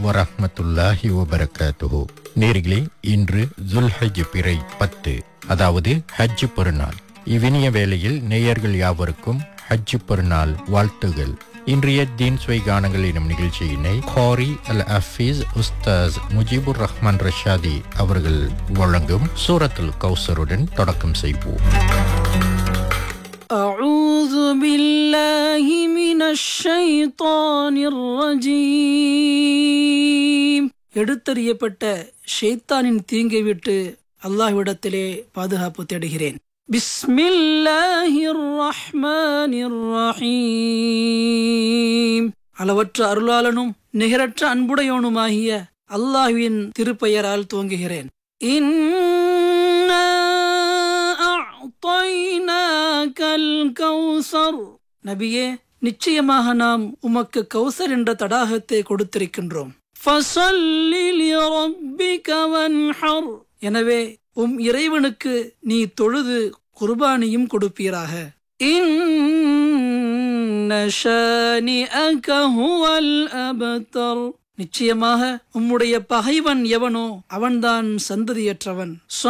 வரஹ்மத்துல்லாஹி வபரகாத்துஹு நேர்களே இன்று ஜுல்ஹஜ் பிறை பத்து அதாவது ஹஜ் பெருநாள் இவ்வினிய வேளையில் நேயர்கள் யாவருக்கும் ஹஜ் பெருநாள் வாழ்த்துகள் இன்றைய தீன் சுவை கானங்கள் எனும் நிகழ்ச்சியினை காரி அல் அஃபீஸ் உஸ்தாஸ் முஜிபுர் ரஹ்மான் ரஷாதி அவர்கள் வழங்கும் சூரத்துல் கௌசருடன் தொடக்கம் செய்வோம் أعوذ بالله من الشيطان الرجيم எடுத்தறியப்பட்ட ஷைத்தானின் தீங்கை விட்டு அல்லாஹ்விடத்திலே பாதுகாப்பு தேடுகிறேன் பிஸ்மில்லாஹிர் ரஹ்மானிர் ரஹீம் அளவற்ற அருளாளனும் நிகரற்ற அன்புடையோனுமாகிய அல்லாஹ்வின் திருப்பெயரால் துவங்குகிறேன் இன்னா அஅ்தைனாக்கல் கௌசர் நபியே நிச்சயமாக நாம் உமக்கு கௌசர் என்ற தடாகத்தை கொடுத்திருக்கின்றோம் ஃபஸல்லி லிரப்பிக வன்ஹர் எனவே உம் இறைவனுக்கு நீ தொழுது குர்பானியும் கொடுப்பீராக இன்ன ஷானிஅக ஹுவல் அபதர் நிச்சயமாக உம்முடைய பகைவன் எவனோ அவன்தான் சந்ததியற்றவன்